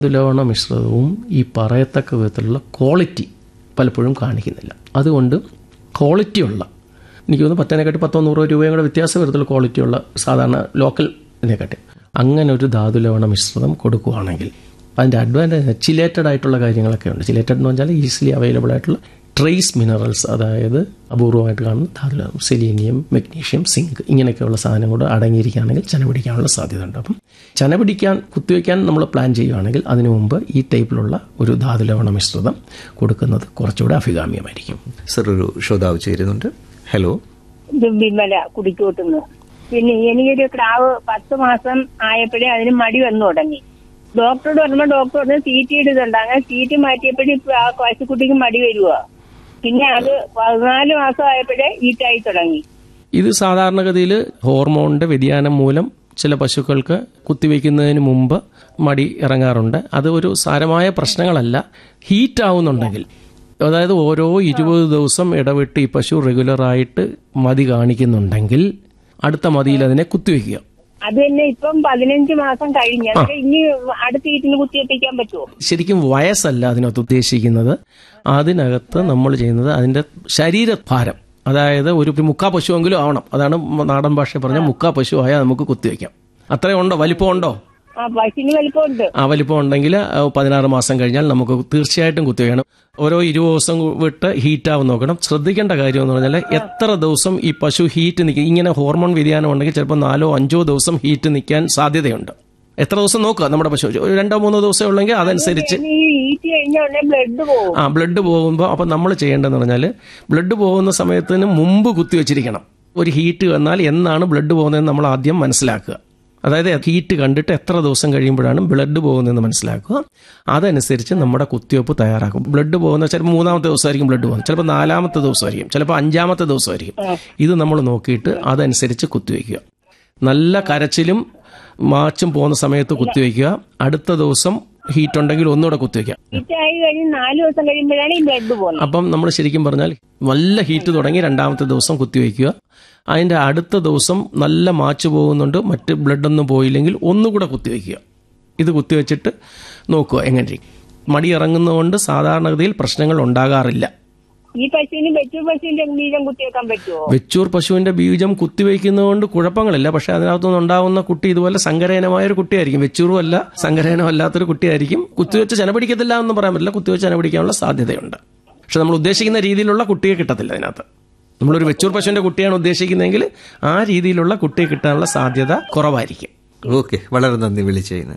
ധാതുലവണ മിശ്രിതവും ഈ പറയത്തക്ക വിധത്തിലുള്ള ക്വാളിറ്റി പലപ്പോഴും കാണിക്കുന്നില്ല അതുകൊണ്ട് ക്വാളിറ്റിയുള്ള എനിക്ക് തോന്നുന്നു പത്തേനെക്കാട്ടി പത്തോ നൂറോ രൂപയും കൂടെ വ്യത്യാസം വരത്തുള്ള ക്വാളിറ്റിയുള്ള സാധാരണ ലോക്കൽ ഇതിനെക്കാട്ടി അങ്ങനെ ഒരു ധാതുലവണ മിശ്രിതം കൊടുക്കുകയാണെങ്കിൽ അതിൻ്റെ അഡ്വാൻറ്റേജ് ചിലേറ്റഡ് ആയിട്ടുള്ള കാര്യങ്ങളൊക്കെ ഉണ്ട് ചിലേറ്റഡ് എന്ന് വെച്ചാൽ ഈസിലി അവൈലബിൾ ആയിട്ടുള്ള ട്രേസ് മിനറൽസ് അതായത് അപൂർവമായിട്ട് കാണുന്ന ധാതുലവണം സെലീനിയം മെഗ്നീഷ്യം സിങ്ക് ഇങ്ങനെയൊക്കെയുള്ള സാധനം കൂടെ അടങ്ങിയിരിക്കുകയാണെങ്കിൽ ചന പിടിക്കാനുള്ള സാധ്യത ഉണ്ട് അപ്പം ചന പിടിക്കാൻ കുത്തിവെക്കാൻ നമ്മൾ പ്ലാൻ ചെയ്യുകയാണെങ്കിൽ അതിനു മുമ്പ് ഈ ടൈപ്പിലുള്ള ഒരു ധാതുലവണ മിശ്രിതം കൊടുക്കുന്നത് കുറച്ചുകൂടെ അഭികാമ്യമായിരിക്കും സർ ഒരു ശ്രോതാവ് ചേരുന്നുണ്ട് ഹലോ ഇത് വിമല കുടിക്കൂട്ടുന്നു പിന്നെ എനിക്കൊരു ക്രാവ് പത്ത് മാസം ആയപ്പോഴേ അതിന് മടി വന്നു തുടങ്ങി ഡോക്ടറോട് പറഞ്ഞപ്പോൾ ഡോക്ടർ പറഞ്ഞു സീറ്റ് ഇടുന്നുണ്ട് അങ്ങനെ സീറ്റ് മാറ്റിയപ്പോഴും ഇപ്പൊ ആ പശുക്കുട്ടിക്ക് മടി വരുക പിന്നെ അത് പതിനാല് മാസം ആയപ്പോഴേ ഈറ്റായി തുടങ്ങി ഇത് സാധാരണഗതിയിൽ ഹോർമോണിന്റെ വ്യതിയാനം മൂലം ചില പശുക്കൾക്ക് കുത്തിവെക്കുന്നതിന് മുമ്പ് മടി ഇറങ്ങാറുണ്ട് അത് ഒരു സാരമായ പ്രശ്നങ്ങളല്ല ഹീറ്റ് ആവുന്നുണ്ടെങ്കിൽ അതായത് ഓരോ ഇരുപത് ദിവസം ഇടവിട്ട് ഈ പശു റെഗുലറായിട്ട് മതി കാണിക്കുന്നുണ്ടെങ്കിൽ അടുത്ത മതിയിൽ അതിനെ കുത്തിവെക്കുക അത് തന്നെ ഇപ്പം പതിനഞ്ച് മാസം കഴിഞ്ഞ് അതൊക്കെ ഇനി അടുത്ത ഈറ്റിന് കുത്തിവെപ്പിക്കാൻ പറ്റുമോ ശരിക്കും വയസ്സല്ല അതിനകത്ത് ഉദ്ദേശിക്കുന്നത് അതിനകത്ത് നമ്മൾ ചെയ്യുന്നത് അതിന്റെ ശരീരഭാരം അതായത് ഒരു മുക്കാ പശുവെങ്കിലും ആവണം അതാണ് നാടൻ ഭാഷ പറഞ്ഞ മുക്കാ പശു ആയാൽ നമുക്ക് കുത്തിവെക്കാം അത്രയും ഉണ്ടോ വലിപ്പം ഉണ്ടോ ആ പശുവിന് വലിപ്പമുണ്ട് ആ വലിപ്പം ഉണ്ടെങ്കിൽ പതിനാറ് മാസം കഴിഞ്ഞാൽ നമുക്ക് തീർച്ചയായിട്ടും കുത്തിവെക്കണം ഓരോ ഇരുപത് ദിവസം വിട്ട് ഹീറ്റ് ആവും നോക്കണം ശ്രദ്ധിക്കേണ്ട കാര്യം എന്ന് പറഞ്ഞാൽ എത്ര ദിവസം ഈ പശു ഹീറ്റ് നിൽക്കും ഇങ്ങനെ ഹോർമോൺ വ്യതിയാനം ഉണ്ടെങ്കിൽ ചിലപ്പോൾ നാലോ അഞ്ചോ ദിവസം ഹീറ്റ് നിൽക്കാൻ സാധ്യതയുണ്ട് എത്ര ദിവസം നോക്കുക നമ്മുടെ പശു ഒരു രണ്ടോ മൂന്നോ ദിവസം ഉള്ളെങ്കിൽ അതനുസരിച്ച് ഇനി ഈ ഈറ്റ് കഴിഞ്ഞ ഉടനെ ബ്ലഡ് പോകും ആ ബ്ലഡ് പോകുമ്പോൾ അപ്പം നമ്മൾ ചെയ്യേണ്ടതെന്ന് പറഞ്ഞാൽ ബ്ലഡ് പോകുന്ന സമയത്തിന് മുമ്പ് കുത്തിവെച്ചിരിക്കണം ഒരു ഹീറ്റ് വന്നാൽ എന്നാണ് ബ്ലഡ് പോകുന്നതെന്ന് നമ്മൾ ആദ്യം മനസ്സിലാക്കുക അതായത് ഹീറ്റ് കണ്ടിട്ട് എത്ര ദിവസം കഴിയുമ്പോഴാണ് ബ്ലഡ് പോകുന്നതെന്ന് മനസ്സിലാക്കുക അതനുസരിച്ച് നമ്മുടെ കുത്തിവെപ്പ് തയ്യാറാക്കും ബ്ലഡ് പോകുന്ന ചിലപ്പോൾ മൂന്നാമത്തെ ദിവസമായിരിക്കും ബ്ലഡ് പോകുന്നത് ചിലപ്പോൾ നാലാമത്തെ ദിവസമായിരിക്കും ചിലപ്പോൾ അഞ്ചാമത്തെ ദിവസമായിരിക്കും ഇത് നമ്മൾ നോക്കിയിട്ട് അതനുസരിച്ച് കുത്തിവെക്കുക നല്ല കരച്ചിലും മാച്ചും പോകുന്ന സമയത്ത് കുത്തിവെക്കുക അടുത്ത ദിവസം ഹീറ്റ് ഉണ്ടെങ്കിൽ ഒന്നുകൂടെ കുത്തിവെക്കുക ഈറ്റായി കഴിഞ്ഞ് നാല് ദിവസം കഴിയുമ്പോഴാണ് ഈ ബ്ലഡ് പോകുന്നത് അപ്പം നമ്മൾ ശരിക്കും പറഞ്ഞാൽ നല്ല ഹീറ്റ് തുടങ്ങി രണ്ടാമത്തെ ദിവസം കുത്തിവെക്കുക അതിൻ്റെ അടുത്ത ദിവസം നല്ല മാച്ച് പോകുന്നുണ്ട് മറ്റ് ബ്ലഡൊന്നും പോയില്ലെങ്കിൽ ഒന്നുകൂടെ കുത്തിവെക്കുക ഇത് കുത്തിവെച്ചിട്ട് നോക്കുക എങ്ങനെ ഇരിക്കും. മടി ഇറങ്ങുന്നതുകൊണ്ട് സാധാരണഗതിയിൽ പ്രശ്നങ്ങൾ ഉണ്ടാകാറില്ല ഈ പശുവിന് വെച്ചു പശുവിന്റെ ബീജം കുത്തിവെക്കാൻ പറ്റുമോ വെച്ചൂർ പശുവിന്റെ ബീജം കുത്തിവെക്കുന്നതുകൊണ്ട് കുഴപ്പങ്ങളില്ല പക്ഷെ അതിനകത്തുനിന്ന് ഉണ്ടാവുന്ന കുട്ടി ഇതുപോലെ സങ്കരയനമായ ഒരു കുട്ടിയായിരിക്കും വെച്ചൂറും അല്ല സങ്കരയനം അല്ലാത്തൊരു കുട്ടിയായിരിക്കും കുത്തിവെച്ച് ചന പിടിക്കത്തില്ല എന്ന് പറയാൻ പറ്റില്ല കുത്തിവെച്ച് ചന പിടിക്കാനുള്ള സാധ്യതയുണ്ട് പക്ഷെ നമ്മൾ ഉദ്ദേശിക്കുന്ന രീതിയിലുള്ള കുട്ടിയെ കിട്ടത്തില്ല അതിനകത്ത് നമ്മളൊരു വെച്ചൂർ പശുവിന്റെ കുട്ടിയാണ് ഉദ്ദേശിക്കുന്നതെങ്കിൽ ആ രീതിയിലുള്ള കുട്ടിയെ കിട്ടാനുള്ള സാധ്യത കുറവായിരിക്കും ഓക്കെ വളരെ നന്ദി വിളിച്ചതിന്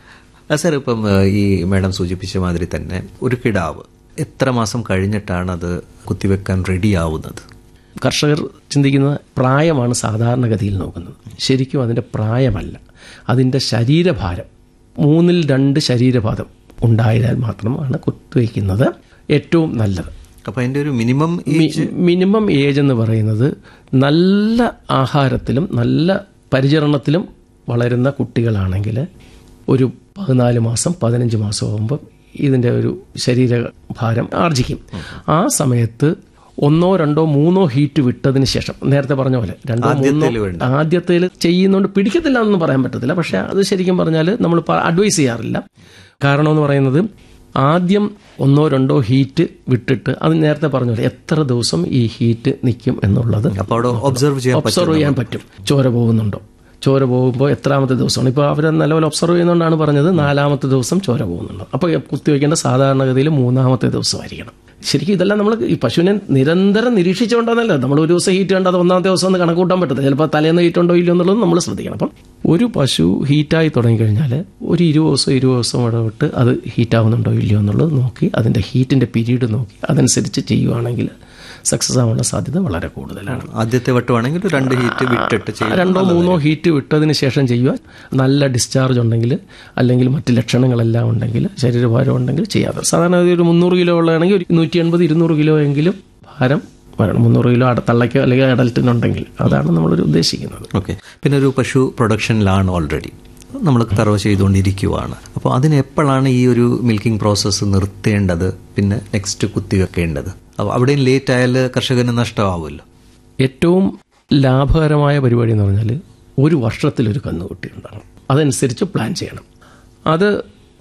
ആ സാർ ഇപ്പം ആ, ഈ മാഡം സൂചിപ്പിച്ച മാതിരി തന്നെ ഒരു കിടാവ് എത്ര മാസം കഴിഞ്ഞിട്ടാണ് അത് കുത്തിവെക്കാൻ റെഡി ആവുന്നത് കർഷകർ ചിന്തിക്കുന്നത് പ്രായമാണ് സാധാരണഗതിയിൽ നോക്കുന്നത് ശരിക്കും അതിൻ്റെ പ്രായമല്ല അതിൻ്റെ ശരീരഭാരം മൂന്നിൽ രണ്ട് ശരീരഭാരം ഉണ്ടായാൽ മാത്രമാണ് കുത്തിവയ്ക്കുന്നത് ഏറ്റവും നല്ലത് അപ്പൊ അതിന്റെ ഒരു മിനിമം മി- മിനിമം ഏജ് എന്ന് പറയുന്നത് നല്ല ആഹാരത്തിലും നല്ല പരിചരണത്തിലും വളരുന്ന കുട്ടികളാണെങ്കിൽ ഒരു പതിനാല് മാസം പതിനഞ്ച് മാസം ആകുമ്പോൾ ഇതിൻ്റെ ഒരു ശരീരഭാരം ആർജിക്കും ആ സമയത്ത് ഒന്നോ രണ്ടോ മൂന്നോ ഹീറ്റ് വിട്ടതിന് ശേഷം നേരത്തെ പറഞ്ഞ പോലെ രണ്ടോ മൂന്നോ ആദ്യത്തേല് വേണ്ട. ആദ്യത്തേൽ ചെയ്യുന്നതുകൊണ്ട് പിടിക്കത്തില്ല എന്നൊന്നും പറയാൻ പറ്റത്തില്ല പക്ഷെ അത് ശരിക്കും പറഞ്ഞാൽ നമ്മൾ അഡ്വൈസ് ചെയ്യാറില്ല കാരണം എന്ന് പറയുന്നത് ആദ്യം ഒന്നോ രണ്ടോ ഹീറ്റ് വിട്ടിട്ട് അത് നേരത്തെ പറഞ്ഞ പോലെ എത്ര ദിവസം ഈ ഹീറ്റ് നിൽക്കും എന്നുള്ളത് അപ്പൊ അവിടെ ഒബ്സർവ് ചെയ്യാൻ പറ്റും ഒബ്സർവ് ചെയ്യാൻ പറ്റും ചോര പോകുന്നുണ്ടോ ചോര പോകുമ്പോൾ എത്രാമത്തെ ദിവസമാണ് ഇപ്പോൾ അവർ നല്ലപോലെ ഒബ്സർവ് ചെയ്യുന്നതുകൊണ്ടാണ് പറഞ്ഞത് നാലാമത്തെ ദിവസം ചോര പോകുന്നുണ്ടോ അപ്പോൾ കുത്തിവെക്കേണ്ട സാധാരണഗതിയിൽ മൂന്നാമത്തെ ദിവസമായിരിക്കണം ശരിക്കും ഇതെല്ലാം നമ്മൾ ഈ പശുവിനെ നിരന്തരം നിരീക്ഷിച്ചുകൊണ്ടാണല്ലോ നമ്മൾ ഒരു ദിവസം ഹീറ്റ് കണ്ടത് ഒന്നാമത്തെ ദിവസം ഒന്ന് കണക്ക് കൂട്ടാൻ പറ്റത്തില്ല ചിലപ്പോൾ തലേന്ന് ഹീറ്റ് ഉണ്ടോ ഇല്ലയോ എന്നുള്ളത് നമ്മൾ ശ്രദ്ധിക്കണം അപ്പം ഒരു പശു ഹീറ്റായി തുടങ്ങിക്കഴിഞ്ഞാൽ ഒരു ഇരുപത് ദിവസം ഇരുപത് ദിവസം ഇടവിട്ട് അത് ഹീറ്റ് ആവുന്നുണ്ടോ ഇല്ലയോ എന്നുള്ളത് നോക്കി അതിൻ്റെ ഹീറ്റിൻ്റെ പീരീഡ് നോക്കി അതനുസരിച്ച് ചെയ്യുവാണെങ്കിൽ സക്സസ് ആവാനുള്ള സാധ്യത വളരെ കൂടുതലാണ് ആദ്യത്തെ വട്ടമാണെങ്കിൽ ഒരു രണ്ട് ഹീറ്റ് വിട്ടിട്ട് ചെയ്യും രണ്ടോ മൂന്നോ ഹീറ്റ് വിട്ടതിന് ശേഷം ചെയ്യുക നല്ല ഡിസ്ചാർജ് ഉണ്ടെങ്കിൽ അല്ലെങ്കിൽ മറ്റ് ലക്ഷണങ്ങളെല്ലാം ഉണ്ടെങ്കിൽ ശരീരഭാരം ഉണ്ടെങ്കിൽ ചെയ്യാതെ സാധാരണ ഒരു മുന്നൂറ് കിലോ ഉള്ളതാണെങ്കിൽ ഒരു നൂറ്റി എൺപത് ഇരുന്നൂറ് കിലോ എങ്കിലും ഭാരം വരണം മുന്നൂറ് കിലോ അട തള്ളയ്ക്കോ അല്ലെങ്കിൽ അഡൽറ്റിനുണ്ടെങ്കിൽ അതാണ് നമ്മളൊരു ഉദ്ദേശിക്കുന്നത് ഓക്കെ പിന്നെ ഒരു പശു പ്രൊഡക്ഷനിലാണ് ഓൾറെഡി നമ്മൾ കറവ് ചെയ്തുകൊണ്ടിരിക്കുവാണ് അപ്പോൾ അതിന് എപ്പോഴാണ് ഈ ഒരു മിൽക്കിംഗ് പ്രോസസ്സ് നിർത്തേണ്ടത് പിന്നെ നെക്സ്റ്റ് കുത്തിവെക്കേണ്ടത് അപ്പോൾ അവിടെയും ലേറ്റ് ആയാൽ കർഷകന് നഷ്ടമാവുമല്ലോ ഏറ്റവും ലാഭകരമായ പരിപാടി എന്ന് പറഞ്ഞാൽ ഒരു വർഷത്തിലൊരു കന്നുകുട്ടി ഉണ്ടാകണം അതനുസരിച്ച് പ്ലാൻ ചെയ്യണം അത്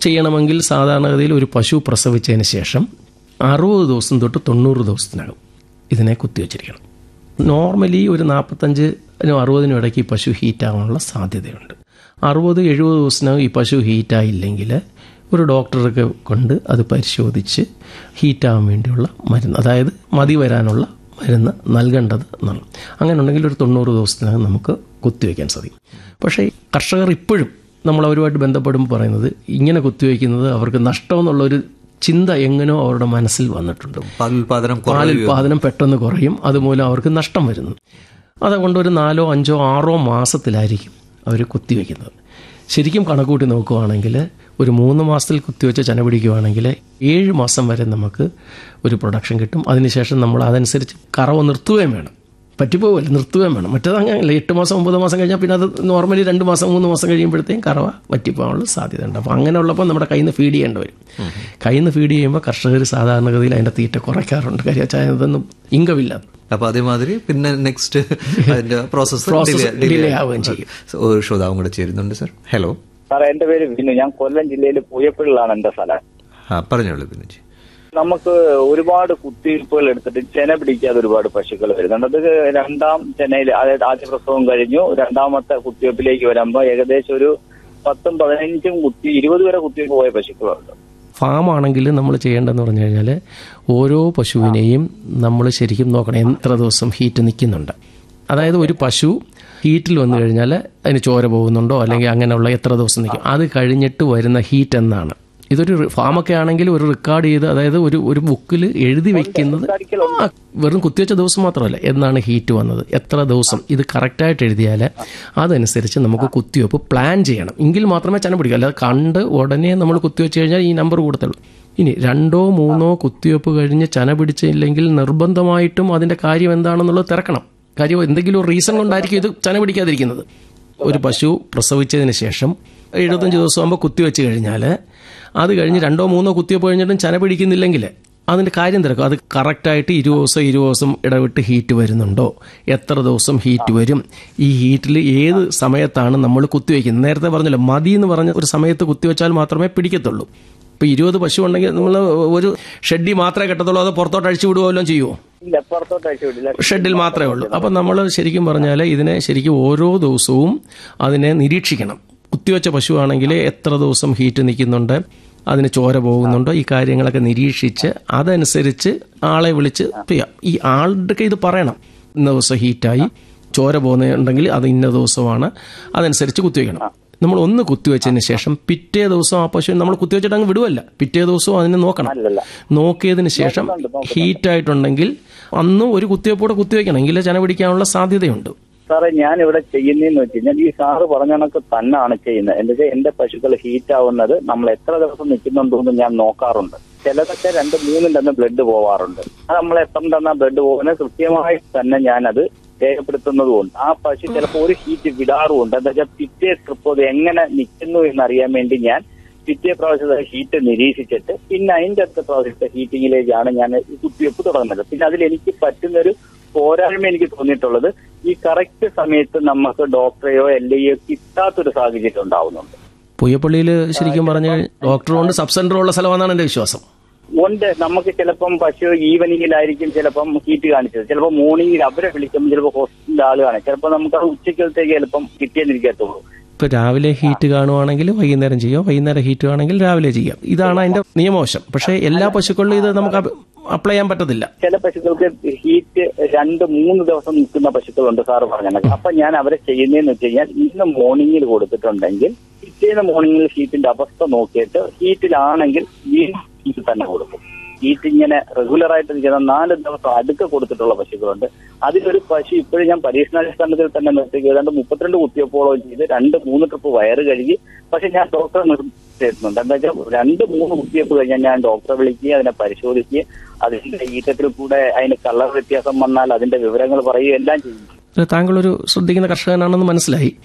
ചെയ്യണമെങ്കിൽ സാധാരണഗതിയിൽ ഒരു പശു പ്രസവിച്ചതിന് ശേഷം അറുപത് ദിവസം തൊട്ട് തൊണ്ണൂറ് ദിവസത്തിനകം ഇതിനെ കുത്തിവെച്ചിരിക്കണം നോർമലി ഒരു നാൽപ്പത്തഞ്ചിനും അറുപതിനും ഇടയ്ക്ക് ഈ പശു ഹീറ്റാകാനുള്ള സാധ്യതയുണ്ട് അറുപത് എഴുപത് ദിവസത്തിനകം ഈ പശു ഹീറ്റായില്ലെങ്കിൽ ഒരു ഡോക്ടർക്ക് കൊണ്ട് അത് പരിശോധിച്ച് ഹീറ്റാകാൻ വേണ്ടിയുള്ള മരുന്ന് അതായത് മതി വരാനുള്ള മരുന്ന് നൽകേണ്ടത് എന്നാണ് അങ്ങനെ ഉണ്ടെങ്കിൽ ഒരു തൊണ്ണൂറ് ദിവസത്തിനകം നമുക്ക് കുത്തിവെക്കാൻ സാധിക്കും പക്ഷേ കർഷകർ ഇപ്പോഴും നമ്മൾ അവരുമായിട്ട് ബന്ധപ്പെടുമ്പോൾ പറയുന്നത് ഇങ്ങനെ കുത്തിവെക്കുന്നത് അവർക്ക് നഷ്ടമെന്നുള്ളൊരു ചിന്ത എങ്ങനെയോ അവരുടെ മനസ്സിൽ വന്നിട്ടുണ്ട് പാലുൽപാദനം പാലുൽപാദനം പെട്ടെന്ന് കുറയും അതുമൂലം അവർക്ക് നഷ്ടം വരുന്നു അതുകൊണ്ട് ഒരു നാലോ അഞ്ചോ ആറോ മാസത്തിലായിരിക്കും അവർ കുത്തിവെക്കുന്നത് ശരിക്കും കണക്കൂട്ടി നോക്കുവാണെങ്കിൽ ഒരു മൂന്ന് മാസത്തിൽ കുത്തിവെച്ച് ചന പിടിക്കുവാണെങ്കിൽ ഏഴ് മാസം വരെ നമുക്ക് ഒരു പ്രൊഡക്ഷൻ കിട്ടും അതിനുശേഷം നമ്മൾ അതനുസരിച്ച് കറവ് നിർത്തുകയും വേണം പറ്റിപ്പോവില്ല നിർത്തുകയും വേണം മറ്റേത് അങ്ങനെയല്ല എട്ട് മാസം ഒമ്പത് മാസം കഴിഞ്ഞാൽ പിന്നെ അത് നോർമലി രണ്ട് മാസം മൂന്ന് മാസം കഴിയുമ്പോഴത്തേക്കും കറവ പറ്റിപ്പോകാനുള്ള സാധ്യതയുണ്ട് അപ്പോൾ അങ്ങനെയുള്ളപ്പോൾ നമ്മുടെ കയ്യിൽ നിന്ന് ഫീഡ് ചെയ്യേണ്ടി വരും കയ്യിൽ നിന്ന് ഫീഡ് ചെയ്യുമ്പോൾ കർഷകർ സാധാരണഗതിയിൽ അതിൻ്റെ തീറ്റ കുറയ്ക്കാറുണ്ട് കാര്യം വെച്ചാൽ അതൊന്നും ഇങ്കമില്ല അപ്പൊ അതേമാതിരി പിന്നെ നെക്സ്റ്റ് അതിന്റെ പ്രോസസ് Process delay ആവുകയും ചെയ്യും. ഒരു ശ്രോതാവും കൂടെ ചേരുന്നുണ്ട് സർ ഹലോ സാറേ എന്റെ പേര് വിനു ഞാൻ കൊല്ലം ജില്ലയിൽ പൂയപ്പള്ളിലാണ് എന്റെ സ്ഥലം ആ പറഞ്ഞോളൂ ബിനുജി നമുക്ക് ഒരുപാട് കുത്തിവയ്പ്പുകൾ എടുത്തിട്ട് ചെന പിടിക്കാതെ ഒരുപാട് പശുക്കൾ വരുന്നുണ്ട് അത് രണ്ടാം ചെനയിൽ അതായത് ആദ്യ പ്രസവം കഴിഞ്ഞു രണ്ടാമത്തെ കുത്തിവയ്പ്പിലേക്ക് വരുമ്പോൾ ഏകദേശം ഒരു പത്തും പതിനഞ്ചും കുത്തി ഇരുപത് വരെ കുത്തിവയ്പ്പ് പോയ പശുക്കളുണ്ട് ഫാം ആണെങ്കിൽ നമ്മൾ ചെയ്യേണ്ടതെന്ന് പറഞ്ഞു കഴിഞ്ഞാൽ ഓരോ പശുവിനെയും നമ്മൾ ശരിക്കും നോക്കണം എത്ര ദിവസം ഹീറ്റ് നിൽക്കുന്നുണ്ട് അതായത് ഒരു പശു ഹീറ്റിൽ വന്നു കഴിഞ്ഞാൽ അതിന് ചോര പോകുന്നുണ്ടോ അല്ലെങ്കിൽ അങ്ങനെയുള്ള എത്ര ദിവസം നിൽക്കും അത് കഴിഞ്ഞിട്ട് വരുന്ന ഹീറ്റ് എന്നാണ് ഇതൊരു റി- ഫാമൊക്കെ ആണെങ്കിൽ ഒരു റെക്കോർഡ് ചെയ്ത് അതായത് ഒരു ഒരു ബുക്കിൽ എഴുതി വെക്കുന്നത് ആ, വെറും കുത്തിവെച്ച ദിവസം മാത്രമല്ല എന്നാണ് ഹീറ്റ് വന്നത് എത്ര ദിവസം ഇത് കറക്റ്റായിട്ട് എഴുതിയാൽ അതനുസരിച്ച് നമുക്ക് കുത്തിവെപ്പ് പ്ലാൻ ചെയ്യണം എങ്കിൽ മാത്രമേ ചന പിടിക്കൂ അല്ലാതെ കണ്ട് ഉടനെ നമ്മൾ കുത്തിവെച്ച് കഴിഞ്ഞാൽ ഈ നമ്പർ കൂടത്തുള്ളൂ ഇനി രണ്ടോ മൂന്നോ കുത്തിവെപ്പ് കഴിഞ്ഞ് ചന പിടിച്ചില്ലെങ്കിൽ നിർബന്ധമായിട്ടും അതിന്റെ കാര്യം എന്താണെന്നുള്ളത് തിരക്കണം കാര്യം എന്തെങ്കിലും ഒരു റീസൺ കൊണ്ടായിരിക്കും ഇത് ചന പിടിക്കാതിരിക്കുന്നത് ഒരു പശു പ്രസവിച്ചതിന് ശേഷം എഴുപത്തഞ്ച് ദിവസം ആകുമ്പോൾ കുത്തിവെച്ച് കഴിഞ്ഞാൽ അത് കഴിഞ്ഞ് രണ്ടോ മൂന്നോ കുത്തിവെപ്പ് കഴിഞ്ഞിട്ടും ചന പിടിക്കുന്നില്ലെങ്കിൽ അതിന്റെ കാര്യം തിരക്കും അത് കറക്റ്റായിട്ട് ഇരുപത് ദിവസം ഇരുപത് ദിവസം ഇടവിട്ട് ഹീറ്റ് വരുന്നുണ്ടോ എത്ര ദിവസം ഹീറ്റ് വരും ഈ ഹീറ്റിൽ ഏത് സമയത്താണ് നമ്മൾ കുത്തിവെക്കുന്നത് നേരത്തെ പറഞ്ഞല്ലോ മതി എന്ന് പറഞ്ഞ ഒരു സമയത്ത് കുത്തിവെച്ചാൽ മാത്രമേ പിടിക്കത്തുള്ളൂ ഇപ്പൊ ഇരുപത് പശു ഉണ്ടെങ്കിൽ നമ്മൾ ഒരു ഷെഡി മാത്രമേ കെട്ടത്തുള്ളൂ അത് പുറത്തോട്ട് അഴിച്ചു വിടുകയോ ചെയ്യുമോ ഇല്ല പുറത്തോട്ട് അയച്ചു വിടില്ല ഷെഡിൽ മാത്രമേ ഉള്ളൂ അപ്പം നമ്മൾ ശരിക്കും പറഞ്ഞാൽ ഇതിനെ ശരിക്കും ഓരോ ദിവസവും അതിനെ നിരീക്ഷിക്കണം കുത്തിവെച്ച പശുവാണെങ്കിൽ എത്ര ദിവസം ഹീറ്റ് നിൽക്കുന്നുണ്ട് അതിന് ചോര പോകുന്നുണ്ടോ ഈ കാര്യങ്ങളൊക്കെ നിരീക്ഷിച്ച് അതനുസരിച്ച് ആളെ വിളിച്ച് ചെയ്യാം ഈ ആളുടെ ഇത് പറയണം ഇന്ന ദിവസം ഹീറ്റായി ചോര പോകുന്നുണ്ടെങ്കിൽ അത് ഇന്ന ദിവസമാണ് അതനുസരിച്ച് കുത്തിവെക്കണം നമ്മൾ ഒന്ന് കുത്തിവെച്ചതിന് ശേഷം പിറ്റേ ദിവസം ആ പശു നമ്മൾ കുത്തിവെച്ചിട്ട് അങ്ങ് വിടുവല്ല പിറ്റേ ദിവസവും അതിനെ നോക്കണം അല്ലല്ല. നോക്കിയതിന് ശേഷം ഹീറ്റ് ആയിട്ടുണ്ടെങ്കിൽ അന്നും ഒരു കുത്തിവെപ്പോടെ കുത്തിവെക്കണം എങ്കിലേ ചന പിടിക്കാനുള്ള സാധ്യതയുണ്ട് സാറേ ഞാൻ ഇവിടെ ചെയ്യുന്നതെന്ന് വെച്ച് കഴിഞ്ഞാൽ ഈ സാറ് പറഞ്ഞ കണക്ക് തന്നെയാണ് ചെയ്യുന്നത് എന്താ വെച്ചാൽ എന്റെ പശുക്കൾ ഹീറ്റ് ആവുന്നത് നമ്മൾ എത്ര ദിവസം നിൽക്കുന്നുണ്ടോന്ന് ഞാൻ നോക്കാറുണ്ട് ചിലതൊക്കെ രണ്ട് മൂന്നിൽ ബ്ലഡ് പോവാറുണ്ട് അത് നമ്മൾ എത്ര തന്ന ബ്ലഡ് പോകുന്നത് കൃത്യമായി തന്നെ ഞാനത് രേഖപ്പെടുത്തുന്നതുകൊണ്ട് ആ പശു ചിലപ്പോൾ ഒരു ഹീറ്റ് വിടാറുമുണ്ട് എന്താ വെച്ചാൽ പിറ്റേ ട്രിപ്പ് അത് എങ്ങനെ നിൽക്കുന്നു എന്നറിയാൻ വേണ്ടി ഞാൻ പിറ്റേ പ്രാവശ്യത്തെ ഹീറ്റ് നിരീക്ഷിച്ചിട്ട് പിന്നെ അതിന്റെ അടുത്ത പ്രാവശ്യത്തെ ഹീറ്റിങ്ങിലേക്കാണ് ഞാൻ ഈ കുത്തിവെപ്പ് തുടങ്ങുന്നത് പിന്നെ അതിൽ എനിക്ക് പറ്റുന്നൊരു പോരായ്മ എനിക്ക് തോന്നിയിട്ടുള്ളത് ഈ കറക്റ്റ് സമയത്ത് നമുക്ക് ഡോക്ടറെയോ എൽ ഐയോ കിട്ടാത്തൊരു സാഹചര്യം ഉണ്ടാവുന്നുണ്ട് പുയ്യപ്പള്ളിയിൽ ശരിക്കും പറഞ്ഞാൽ ഡോക്ടർ കൊണ്ട് സബ് സെന്റർ ഉള്ള സ്ഥലമാണെന്നാണ് എന്റെ വിശ്വാസം ഉണ്ട് നമുക്ക് ചിലപ്പം പശു ഈവനിങ്ങിലായിരിക്കും ചിലപ്പം ഹീറ്റ് കാണിച്ചത് ചിലപ്പോൾ മോർണിംഗിൽ അവരെ വിളിക്കുമ്പോൾ ചിലപ്പോൾ ഹോസ്പിറ്റലിൽ ആൾ കാണും ചിലപ്പോൾ നമുക്ക് അത് ഉച്ചക്കലത്തേക്ക് ചിലപ്പം കിട്ടിയെന്നിരിക്കത്തുള്ളൂ ഇപ്പൊ രാവിലെ ഹീറ്റ് കാണുവാണെങ്കിൽ വൈകുന്നേരം ചെയ്യാം വൈകുന്നേരം ഹീറ്റ് ആണെങ്കിൽ രാവിലെ ചെയ്യാം ഇതാണ് അതിന്റെ നിയമവശം പക്ഷേ എല്ലാ പശുക്കളിലും ഇത് നമുക്ക് അപ്ലൈ ചെയ്യാൻ പറ്റത്തില്ല ചില പശുക്കൾക്ക് ഹീറ്റ് രണ്ട് മൂന്ന് ദിവസം നിൽക്കുന്ന പശുക്കളുണ്ട് സാറ് പറഞ്ഞത് അപ്പൊ ഞാൻ അവരെ ചെയ്യുന്നതെന്ന് വെച്ച് കഴിഞ്ഞാൽ ഇന്ന് മോർണിംഗിൽ കൊടുത്തിട്ടുണ്ടെങ്കിൽ പിറ്റേന്ന് മോർണിംഗിൽ ഹീറ്റിന്റെ അവസ്ഥ നോക്കിയിട്ട് ഹീറ്റിലാണെങ്കിൽ വീണ്ടും ഹീറ്റ് തന്നെ കൊടുക്കും ഹീറ്റ് ഇങ്ങനെ റെഗുലർ ആയിട്ട് നിൽക്കുന്ന നാല് ദിവസം അടുക്ക കൊടുത്തിട്ടുള്ള പശുക്കളുണ്ട് അതിലൊരു പശു ഇപ്പോഴും ഞാൻ പരീക്ഷണാടിസ്ഥാനത്തിൽ തന്നെ നിർത്തി ഏതാണ്ട് മുപ്പത്തിരണ്ട് കുത്തിയപ്പോളം ചെയ്ത് രണ്ട് മൂന്ന് ട്രിപ്പ് വയറ് കഴുകി പക്ഷെ ഞാൻ ഡോക്ടറെ നിർദ്ദേശിച്ചിരുന്നുണ്ട് എന്താ വെച്ചാൽ രണ്ട് മൂന്ന് കുത്തിയപ്പ് കഴിഞ്ഞാൽ ഞാൻ ഡോക്ടറെ വിളിക്കുകയും അതിനെ പരിശോധിക്കുകയും അതിന്റെ ഈറ്റത്തിൽ കൂടെ അതിന് കളർ വ്യത്യാസം വന്നാൽ അതിന്റെ വിവരങ്ങൾ പറയുകയും എല്ലാം ചെയ്യും താങ്കൾ ഒരു ശ്രദ്ധിക്കുന്ന കർഷകനാണെന്ന് മനസ്സിലായി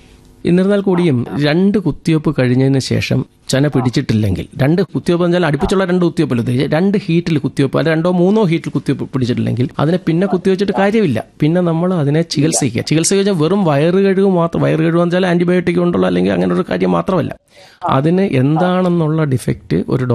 എന്നിരുന്നാൽ കൂടിയും രണ്ട് കുത്തിവയ്പ്പ് കഴിഞ്ഞതിന് ശേഷം ചന പിടിച്ചിട്ടില്ലെങ്കിൽ രണ്ട് കുത്തിവയ്പ്പ് എന്ന് വെച്ചാൽ അടുപ്പിച്ചുള്ള രണ്ട് കുത്തിവയ്പ്പല്ല ഉദ്ദേശിച്ചത് രണ്ട് ഹീറ്റിൽ കുത്തിവയ്പ്പ് അല്ല രണ്ടോ മൂന്നോ ഹീറ്റിൽ കുത്തിവയ്പ്പ് പിടിച്ചിട്ടില്ലെങ്കിൽ അതിനെ പിന്നെ കുത്തിവെച്ചിട്ട് കാര്യമില്ല പിന്നെ നമ്മൾ അതിനെ ചികിത്സിക്കുക ചികിത്സ കഴിഞ്ഞാൽ വെറും വയറ് കഴിവ് മാത്രം വയറ് കഴിവ് എന്ന് വെച്ചാൽ ആന്റിബയോട്ടിക് കൊണ്ടുള്ള അല്ലെങ്കിൽ അങ്ങനെ ഒരു കാര്യം മാത്രമല്ല അതിന് എന്താണെന്നുള്ള ഡിഫക്റ്റ് ഒരു